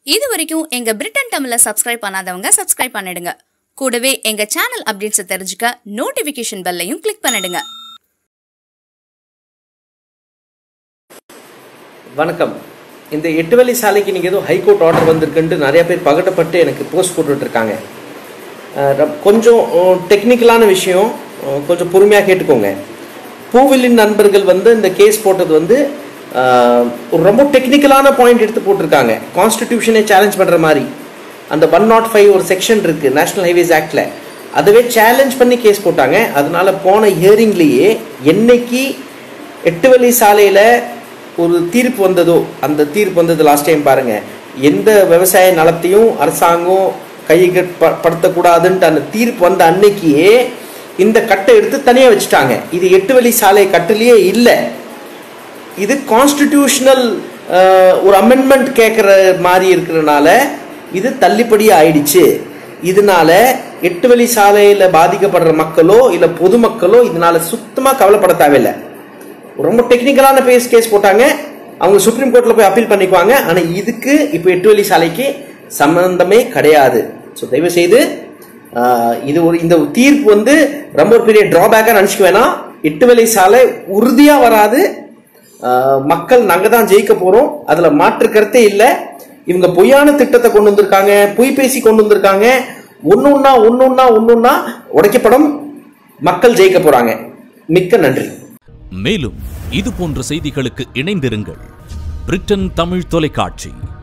இது வரைக்கும் எங்க பிரிட்டன் தமிழ சப்ஸ்கிரைப் பண்ணாதவங்க சப்ஸ்கிரைப் பண்ணிடுங்க கூடவே எங்க சேனல் அப்டேட்ஸை தெரிஞ்சுக்க நோட்டிபிகேஷன் பெல்லையும் கிளிக் பண்ணிடுங்க வணக்கம் இந்த எட்டு வழி சாலைக்கு நீங்கள் ஏதோ ஹைகோர்ட் ஆர்டர் வந்திருக்குன்ட்டு நிறைய பேர் பகட்டப்பட்டு எனக்கு போஸ்ட் போட்டுட்டு இருக்காங்க அஹ் ர- கொஞ்சம் டெக்னிக்கலான விஷயம் அஹ் கொஞ்சம் பொறுமையாக கேட்டுக்கோங்க பூவிலின் நண்பர்கள் வந்து இந்த கேஸ் போட்டது வந்து அஹ், ஒரு ரொம்ப டெக்னிக்கலான பாயிண்ட் எடுத்து போட்டிருக்காங்க கான்ஸ்டிடியூஷனை சேலஞ்ச் பண்ணுற மாதிரி அந்த ஒன் நாட் ஃபைவ் ஒரு செக்ஷன் இருக்குது நேஷனல் ஹைவேஸ் ஆக்டில் அதுவே சேலஞ்ச் பண்ணி கேஸ் போட்டாங்க அதனால போன ஹியரிங்லேயே என்னைக்கு எட்டு வழி சாலையில் ஒரு தீர்ப்பு வந்ததோ அந்த தீர்ப்பு வந்தது லாஸ்ட் டைம் பாருங்க எந்த விவசாய நலத்தையும் அரசாங்கம் கையகப்படுத்தக்கூடாதுன்ட்டு அந்த தீர்ப்பு வந்த அன்னைக்கே இந்த கட்டை எடுத்து தனியாக வச்சுட்டாங்க இது எட்டு வழி சாலை கட்டுலயே இல்லை இது கான்ஸ்டிடியூஷனல் ஒரு அமெண்ட்மெண்ட் கேட்குற மாதிரி இருக்கிறனால இது தள்ளுபடி ஆயிடுச்சு இதனால எட்டு வழி சாலையில் பாதிக்கப்படுற மக்களோ இல்லை பொதுமக்களோ இதனால சுத்தமாக கவலைப்பட தேவையில்லை ரொம்ப டெக்னிக்கலான பேஸ் கேஸ் போட்டாங்க அவங்க சுப்ரீம் கோர்ட்ல போய் அப்பீல் பண்ணிக்குவாங்க ஆனா இதுக்கு இப்போ எட்டு வழி சாலைக்கு சம்பந்தமே கிடையாது ஸோ தயவு செய்து ஆஹ், இது ஒரு இந்த தீர்ப்பு வந்து ரொம்ப ஒரு பெரிய டிராபேக்காக நினச்சிக்க வேணாம் எட்டு வழி சாலை உறுதியா வராது ஆஹ், மக்கள் நாங்க தான் ஜெயிக்க போறோம் அதுல மாற்று கருத்தே இல்லை இவங்க பொய்யான திட்டத்தை கொண்டு வந்திருக்காங்க பொய் பேசி கொண்டு வந்திருக்காங்க ஒன்னொன்னா ஒன்னொன்னா ஒன்னொன்னா உடைக்கப்படும் மக்கள் ஜெயிக்க போறாங்க மிக்க நன்றி மேலும் இது போன்ற செய்திகளுக்கு இணைந்திருங்கள் பிரிட்டன் தமிழ் தொலைக்காட்சி